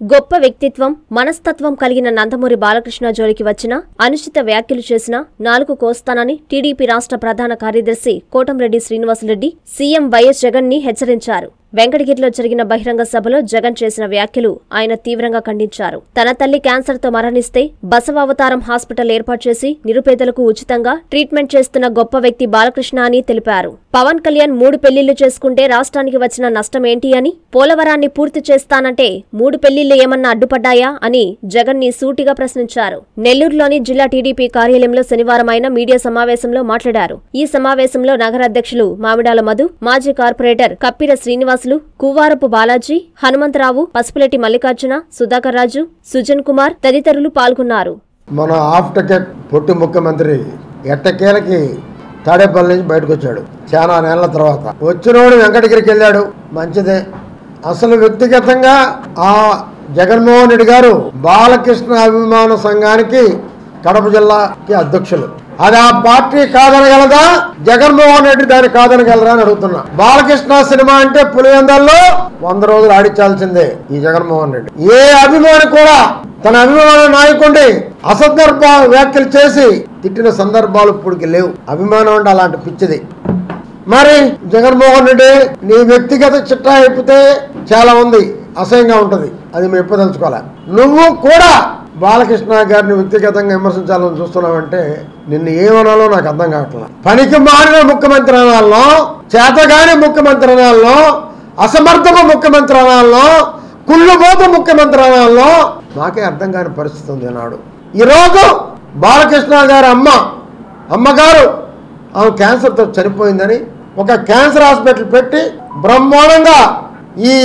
గొప్ప వ్యక్తిత్వం మనస్తత్వం కలిగిన నందమూరి బాలకృష్ణ జోలికి వచ్చిన అనుచిత వ్యాఖ్యలు చేసిన నాలుగు కోస్తానని టీడీపీ రాష్ట్ర ప్రధాన కార్యదర్శి కోటంరెడ్డి శ్రీనివాసరెడ్డి సీఎం వైఎస్ జగన్ ని హెచ్చరించారు వెంకటగిరిలో జరిగిన బహిరంగ సభలో జగన్ చేసిన వ్యాఖ్యలు ఆయన తీవ్రంగా ఖండించారు తన తల్లి క్యాన్సర్ తో మరణిస్తే బసవావతారం హాస్పిటల్ ఏర్పాటు చేసి నిరుపేదలకు ఉచితంగా ట్రీట్మెంట్ చేస్తున్న గొప్ప వ్యక్తి బాలకృష్ణ అని తెలిపారు పవన్ కళ్యాణ్ మూడు పెళ్లిళ్లు చేసుకుంటే రాష్ట్రానికి వచ్చిన నష్టం ఏంటి అని పోలవరాన్ని పూర్తి చేస్తానంటే మూడు పెళ్లిళ్లు ఏమన్నా అడ్డుపడ్డాయా అని జగన్ ని సూటిగా ప్రశ్నించారు నెల్లూరులోని జిల్లా టీడీపీ కార్యాలయంలో శనివారం ఆయన మీడియా సమావేశంలో మాట్లాడారు ఈ సమావేశంలో నగర అధ్యక్షులు మామిడాల మధు మాజీ కార్పొరేటర్ కప్పిర శ్రీనివాసులు కువ్వారపు బాలాజీ హనుమంతరావు పసుపులెట్టి మల్లికార్జున సుధాకర్ రాజు సుజన్ కుమార్ తదితరులు పాల్గొన్నారు మన ఆఫ్ టికెట్ పొట్టి ముఖ్యమంత్రి ఎట్టకేలకి తాడేపల్లి నుంచి బయటకు వచ్చాడు చాలా నెలల తర్వాత వచ్చినోడు వెంకటగిరికి వెళ్ళాడు మంచిదే అసలు వ్యక్తిగతంగా ఆ జగన్మోహన్ రెడ్డి గారు బాలకృష్ణ అభిమాన సంఘానికి కడప జిల్లాకి అధ్యక్షులు అది ఆ పార్టీ కాదనగలదా జగన్మోహన్ రెడ్డి దాన్ని కాదనగలరా అని అడుగుతున్నా బాలకృష్ణ సినిమా అంటే పులివెందల్లో వంద రోజులు ఆడించాల్సిందే ఈ జగన్మోహన్ రెడ్డి ఏ అభిమాని కూడా తన అభిమాన నాయకుడిని అసందర్భ వ్యాఖ్యలు చేసి తిట్టిన సందర్భాలు ఇప్పటికి లేవు అభిమానం అంటే అలాంటి పిచ్చిది మరి జగన్మోహన్ రెడ్డి నీ వ్యక్తిగత చిట్టా ఎప్పితే చాలా ఉంది అసహ్యంగా ఉంటది అది మేము ఎప్పదలుచుకోవాలి నువ్వు కూడా బాలకృష్ణ గారిని వ్యక్తిగతంగా విమర్శించాలని చూస్తున్నావంటే నిన్ను ఏమనాలో నాకు అర్థం కావట్లేదు పనికి మారిన ముఖ్యమంత్రి అనాల్లో చేతగాని ముఖ్యమంత్రి అనాల్లో అసమర్థమ ముఖ్యమంత్రి అనాల్లో కుళ్ళుబోత ముఖ్యమంత్రి అనాల్లో నాకే అర్థం కాని పరిస్థితి ఉంది నాడు ఈరోజు బాలకృష్ణ గారి అమ్మ అమ్మగారు ఆమె క్యాన్సర్తో చనిపోయిందని ఒక క్యాన్సర్ హాస్పిటల్ పెట్టి బ్రహ్మాండంగా ఈ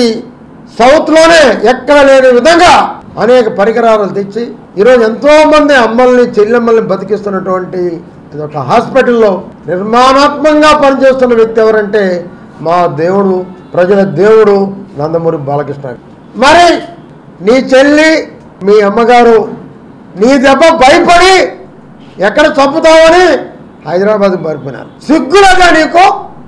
సౌత్లోనే ఎక్కడ లేని విధంగా అనేక పరికరాలు తెచ్చి ఈరోజు ఎంతో మంది అమ్మల్ని చెల్లెమ్మల్ని బతికిస్తున్నటువంటి ఇది ఒక హాస్పిటల్లో నిర్మాణాత్మకంగా పనిచేస్తున్న వ్యక్తి ఎవరంటే మా దేవుడు ప్రజల దేవుడు నందమూరి బాలకృష్ణ మరి నీ చెల్లి మీ అమ్మగారు నీ దెబ్బ భయపడి ఎక్కడ చంపుతావని హైదరాబాద్ పారిపోయినారు సిగ్గులగా నీకు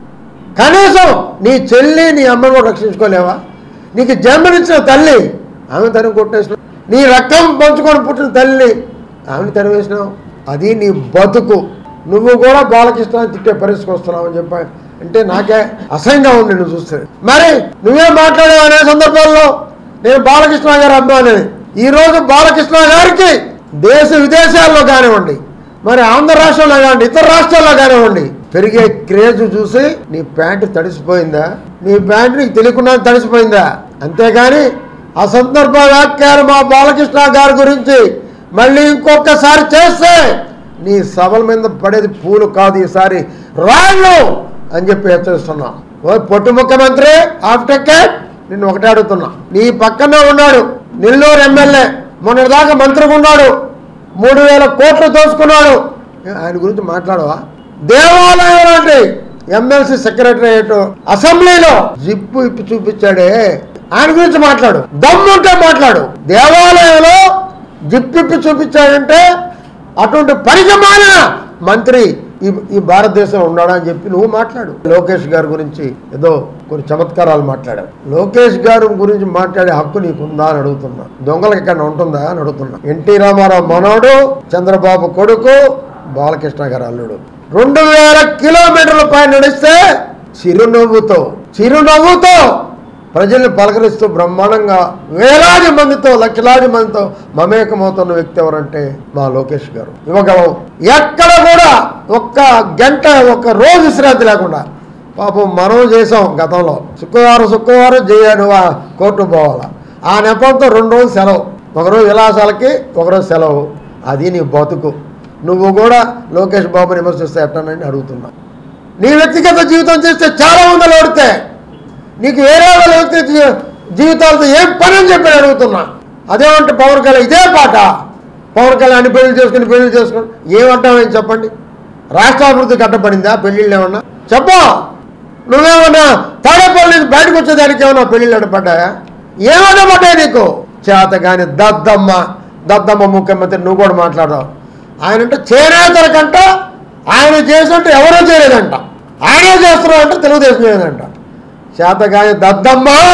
కనీసం నీ చెల్లి నీ అమ్మను కూడా రక్షించుకోలేవా నీకు జన్మనిచ్చిన తల్లి ఆమె తను కొట్టేసిన నీ రక్తం పంచుకొని పుట్టిన తల్లి ఆమెను తరివేసినావు అది నీ బతుకు నువ్వు కూడా బాలకృష్ణ తిట్టే పరిస్థితికి వస్తున్నావు అని చెప్పి అంటే నాకే అసహ్యంగా ఉంది నువ్వు చూస్తే మరి నువ్వే మాట్లాడావు అనే సందర్భాల్లో నేను బాలకృష్ణ గారి అభిమాని ఈ రోజు బాలకృష్ణ గారికి దేశ విదేశాల్లో కానివ్వండి మరి ఆంధ్ర రాష్ట్రంలో కానివ్వండి ఇతర రాష్ట్రాల్లో కానివ్వండి పెరిగే క్రేజ్ చూసి నీ ప్యాంటు తడిసిపోయిందా నీ ప్యాంటు నీకు తెలియకుండా తడిసిపోయిందా అంతేగాని ఆ సందర్భ వ్యాఖ్యాలు మా బాలకృష్ణ గారి గురించి మళ్ళీ ఇంకొకసారి చేస్తే నీ సభల మీద పడేది పూలు కాదు ఈసారి రాళ్ళు అని చెప్పి హెచ్చరిస్తున్నా ఓ పొట్టు ముఖ్యమంత్రి ఆఫ్ టికెట్ నిన్ను ఒకటే అడుగుతున్నా నీ పక్కనే ఉన్నాడు నెల్లూరు ఎమ్మెల్యే మొన్నటిదాకా మంత్రిగా ఉన్నాడు మూడు వేల కోట్లు దోచుకున్నాడు ఏ, ఆయన గురించి మాట్లాడవా దేవాలయం లాంటి ఎమ్మెల్సీ సెక్రటరియట్ అసెంబ్లీలో జిప్పు ఇప్పి చూపించాడే ఆయన గురించి మాట్లాడు దమ్ముంటే మాట్లాడు దేవాలయంలో జిప్పు ఇప్పి చూపించాడంటే అటువంటి పనికి మాలిన మంత్రి ఈ ఈ భారతదేశంలో ఉన్నాడా అని చెప్పి నువ్వు మాట్లాడు లోకేష్ గారి గురించి ఏదో కొన్ని చమత్కారాలు మాట్లాడావు లోకేష్ గారి గురించి మాట్లాడే హక్కు నీకుందా అని అడుగుతున్నా దొంగలకు ఎక్కడ ఉంటుందా అని అడుగుతున్నా ఎన్టీ రామారావు మనోడు చంద్రబాబు కొడుకు బాలకృష్ణ గారు అల్లుడు రెండు వేల కిలోమీటర్ల పైన నడిస్తే చిరునవ్వుతో చిరునవ్వుతో ప్రజల్ని పలకరిస్తూ బ్రహ్మాండంగా వేలాది మందితో లక్షలాది మందితో మమేకమవుతున్న వ్యక్తి ఎవరంటే మా లోకేష్ గారు ఇవ్వగలం ఎక్కడ కూడా ఒక్క గంట ఒక్క రోజు శ్రాంతి లేకుండా పాపం మనం చేసాం గతంలో శుక్రవారం శుక్రవారం చేయాలి కోర్టు పోవాలా ఆ నెపంతో రెండు రోజులు సెలవు ఒకరోజు విలాసాలకి ఒకరోజు సెలవు అది నీ బతుకు నువ్వు కూడా లోకేష్ బాబుని విమర్శిస్తే ఎట్టానని అడుగుతున్నా నీ వ్యక్తిగత జీవితం చేస్తే చాలా మంది ఓడితే నీకు వేరే వాళ్ళ వ్యక్తి జీ- జీవితాలతో ఏం పని అని చెప్పి అడుగుతున్నా అదేమంటే పవన్ కళ్యాణ్ ఇదే పాట పవన్ కళ్యాణ్ అన్ని పెళ్లి చేసుకుని పెళ్లి చేసుకుని ఏమంటావేం చెప్పండి రాష్ట్ర అభివృద్ధి కట్టబడిందా పెళ్ళిళ్ళు ఏమన్నా చెప్పు నువ్వేమన్నా తాడేపల్లి నుంచి బయటకు వచ్చేదానికి ఏమన్నా పెళ్ళిళ్ళు అడ్డపడ్డాయా ఏమన్నా పడ్డాయి నీకు చేత కానీ దద్దమ్మ దద్దమ్మ ముఖ్యమంత్రి నువ్వు కూడా మాట్లాడదావు ఆయన అంటే చేనేతల కంట ఆయన చేసినట్టు ఎవరో చేయలేదంట ఆయనే చేస్తున్నాడంట తెలుగుదేశం చేయలేదంట చేత కానీ దద్దమ్మ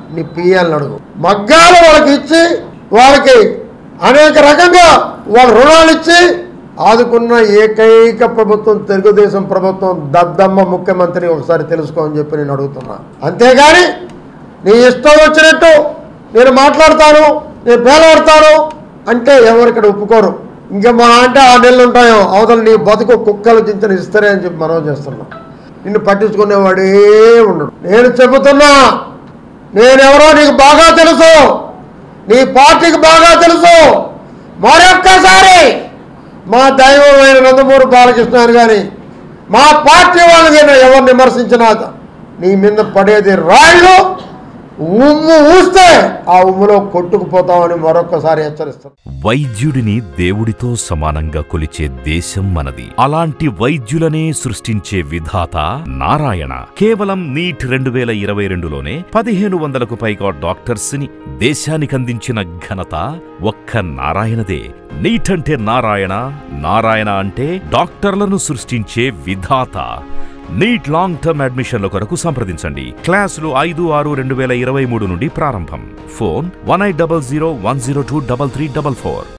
నీ పిఎల్ని అడుగు మగ్గాలు వాళ్ళకి ఇచ్చి వాళ్ళకి అనేక రకంగా వాళ్ళ రుణాలు ఇచ్చి ఆదుకున్న ఏకైక ప్రభుత్వం తెలుగుదేశం ప్రభుత్వం దద్దమ్మ ముఖ్యమంత్రి ఒకసారి తెలుసుకో అని చెప్పి నేను అడుగుతున్నా అంతేగాని నీ ఇష్టం వచ్చినట్టు నేను మాట్లాడతాను నేను పేలాడతాను అంటే ఎవరు ఇక్కడ ఒప్పుకోరు ఇంకా మా అంటే ఆ నెలలు ఉంటాయో అవతల నీ బతుకు కుక్కలు చింతన ఇస్తారే అని చెప్పి మనం చేస్తున్నాం నిన్ను పట్టించుకునేవాడే ఉండడు నేను చెబుతున్నా నేనెవరో నీకు బాగా తెలుసు నీ పార్టీకి బాగా తెలుసు మరొక్కసారి మా దైవమైన నందమూరి బాలకృష్ణ గాని మా పార్టీ వాళ్ళని ఎవరు విమర్శించినా నీ మీద పడేది రాళ్ళు ఉమ్ము ఊస్తే ఆ ఉమ్ములో కొట్టుకుపోతామని మరొక్కసారి హెచ్చరిస్తాను వైద్యుడిని దేవుడితో సమానంగా కొలిచే దేశం మనది అలాంటి వైద్యులనే సృష్టించే విధాత నారాయణ కేవలం నీట్ రెండు వేల ఇరవై రెండులోనే పదిహేను వందలకు పైగా డాక్టర్స్ ని దేశానికందించిన ఘనత ఒక్క నారాయణదే నీట్ అంటే నారాయణ నారాయణ అంటే డాక్టర్లను సృష్టించే విధాత నీట్ లాంగ్ టర్మ్ అడ్మిషన్ల కొరకు సంప్రదించండి క్లాసులు ఐదు ఆరు రెండు వేల ఇరవై మూడు నుండి ప్రారంభం phone one eight double zero one zero two double three double four